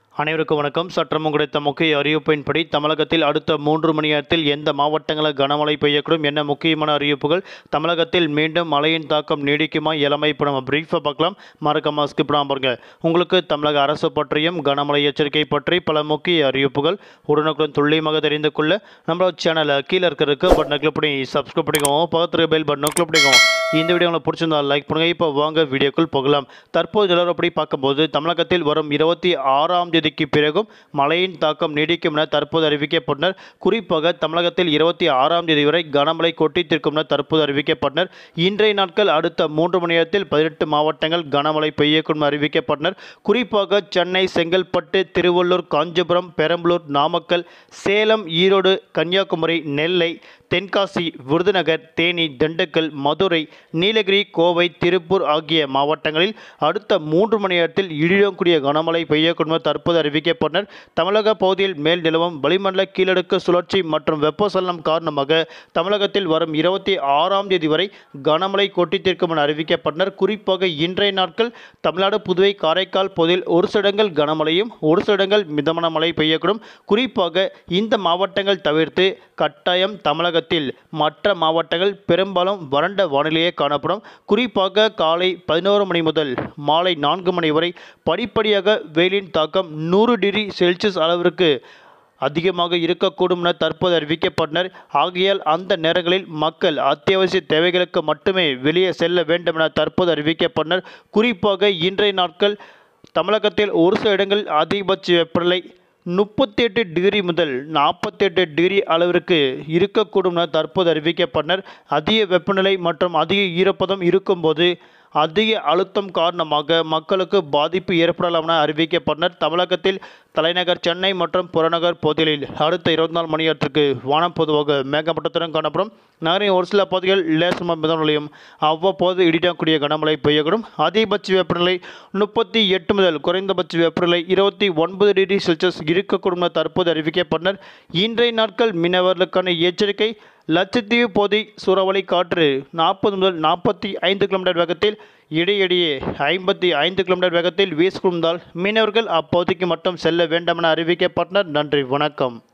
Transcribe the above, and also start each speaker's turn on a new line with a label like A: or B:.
A: அனைவருக்கும் வணக்கம் சற்றமும் கிடைத்த முக்கிய அறிவிப்பின்படி தமிழகத்தில் அடுத்த மூன்று மணி நேரத்தில் எந்த மாவட்டங்களில் கனமழை பெய்யக்கூடும் என்ன முக்கியமான அறிவிப்புகள் தமிழகத்தில் மீண்டும் மழையின் தாக்கம் நீடிக்குமா இளமை இப்போ நம்ம பிரீஃபாக பார்க்கலாம் மறக்காம ஸ்கிப் பண்ணாம பாருங்க உங்களுக்கு தமிழக அரசு பற்றியும் கனமழை எச்சரிக்கை பற்றி பல முக்கிய அறிவிப்புகள் உடனுக்குடன் துல்லியமாக தெரிந்து கொள்ள நம்மளோட சேனலை கீழே இருக்கிறதுக்கு பட்டனை கிளிக் பண்ணி சப்ஸ்கிரைப் பண்ணிக்கோங்க பக்கத்தில் பெல் பட்டனை கிளிக் பண்ணிக்கோங்க இந்த வீடியோ உங்களுக்கு பிடிச்சிருந்தா லைக் பண்ணுங்க இப்போ வாங்க வீடியோக்குள் போகலாம் தற்போது நிலவரப்படி பார்க்கும்போது தமிழகத்தில் வரும் இருபத்தி ஆறாம் தேதிக்கு பிறகும் மழையின் தாக்கம் நீடிக்கும் என தற்போது அறிவிக்கப்பட்டனர் குறிப்பாக தமிழகத்தில் இருபத்தி ஆறாம் தேதி வரை கனமழை கொட்டித்திருக்கும் என தற்போது அறிவிக்கப்பட்டனர் இன்றைய நாட்கள் அடுத்த மூன்று மணி நேரத்தில் பதினெட்டு மாவட்டங்கள் கனமழை பெய்யக்கூடும் என அறிவிக்கப்பட்டனர் குறிப்பாக சென்னை செங்கல்பட்டு திருவள்ளூர் காஞ்சிபுரம் பெரம்பலூர் நாமக்கல் சேலம் ஈரோடு கன்னியாகுமரி நெல்லை தென்காசி விருதுநகர் தேனி திண்டுக்கல் மதுரை நீலகிரி கோவை திருப்பூர் ஆகிய மாவட்டங்களில் அடுத்த மூன்று மணி நேரத்தில் இடியுடன் கூடிய கனமழை பெய்யக்கூடும் என தற்போது அறிவிக்கப்பட்டனர் தமிழக பகுதியில் மேல் நிலவும் வளிமண்டல கீழடுக்கு சுழற்சி மற்றும் வெப்பசலனம் காரணமாக தமிழகத்தில் வரும் இருபத்தி ஆறாம் தேதி வரை கனமழை கொட்டித்திருக்கும் என அறிவிக்கப்பட்டனர் குறிப்பாக இன்றைய நாட்கள் தமிழ்நாடு புதுவை காரைக்கால் பகுதியில் ஒரு சில இடங்கள் கனமழையும் ஒரு சில இடங்கள் மிதமான மழை பெய்யக்கூடும் குறிப்பாக இந்த மாவட்டங்கள் தவிர்த்து கட்டாயம் தமிழகத்தில் மற்ற மாவட்டங்கள் பெரும்பாலும் வறண்ட வானிலையே காணப்படும் குறிப்பாக காலை பதினோரு மணி முதல் மாலை நான்கு மணி வரை படிப்படியாக வெயிலின் தாக்கம் நூறு டிகிரி செல்சியஸ் அளவிற்கு அதிகமாக இருக்கக்கூடும் என தற்போது அறிவிக்கப்பட்டனர் ஆகையால் அந்த நேரங்களில் மக்கள் அத்தியாவசிய தேவைகளுக்கு மட்டுமே வெளியே செல்ல வேண்டும் என தற்போது அறிவிக்கப்பட்டனர் குறிப்பாக இன்றைய நாட்கள் தமிழகத்தில் ஒரு சில இடங்களில் அதிகபட்ச வெப்பநிலை முப்பத்தி எட்டு டிகிரி முதல் நாற்பத்தி எட்டு டிகிரி அளவிற்கு இருக்கக்கூடும் என தற்போது அறிவிக்கப்பட்டனர் அதிக வெப்பநிலை மற்றும் அதிக ஈரப்பதம் இருக்கும்போது அதிக அழுத்தம் காரணமாக மக்களுக்கு பாதிப்பு ஏற்படலாம் என அறிவிக்கப்பட்டனர் தமிழகத்தில் தலைநகர் சென்னை மற்றும் புறநகர் பகுதிகளில் அடுத்த இருபத்தி நாலு மணி நேரத்திற்கு வானம் பொதுவாக மேகமட்டத்துடன் காணப்படும் நகரின் ஒரு சில பகுதிகள் லேசம மிதமலையும் அவ்வப்போது இடிடக்கூடிய கனமழை பெய்யக்கூடும் அதிகபட்ச வெப்பநிலை முப்பத்தி எட்டு முதல் குறைந்தபட்ச வெப்பநிலை இருபத்தி ஒன்பது டிகிரி செல்சியஸ் இருக்கக்கூடும் என தற்போது அறிவிக்கப்பட்டனர் இன்றைய நாட்கள் மீனவர்களுக்கான எச்சரிக்கை லட்சத்தீவு பகுதி சூறாவளி காற்று நாற்பது முதல் நாற்பத்தி ஐந்து கிலோமீட்டர் வேகத்தில் இடையிடையே ஐம்பத்தி ஐந்து கிலோமீட்டர் வேகத்தில் வீசிக்கொண்டால் மீனவர்கள் அப்பகுதிக்கு மட்டும் செல்ல வேண்டாம் என அறிவிக்கப்பட்டனர் நன்றி வணக்கம்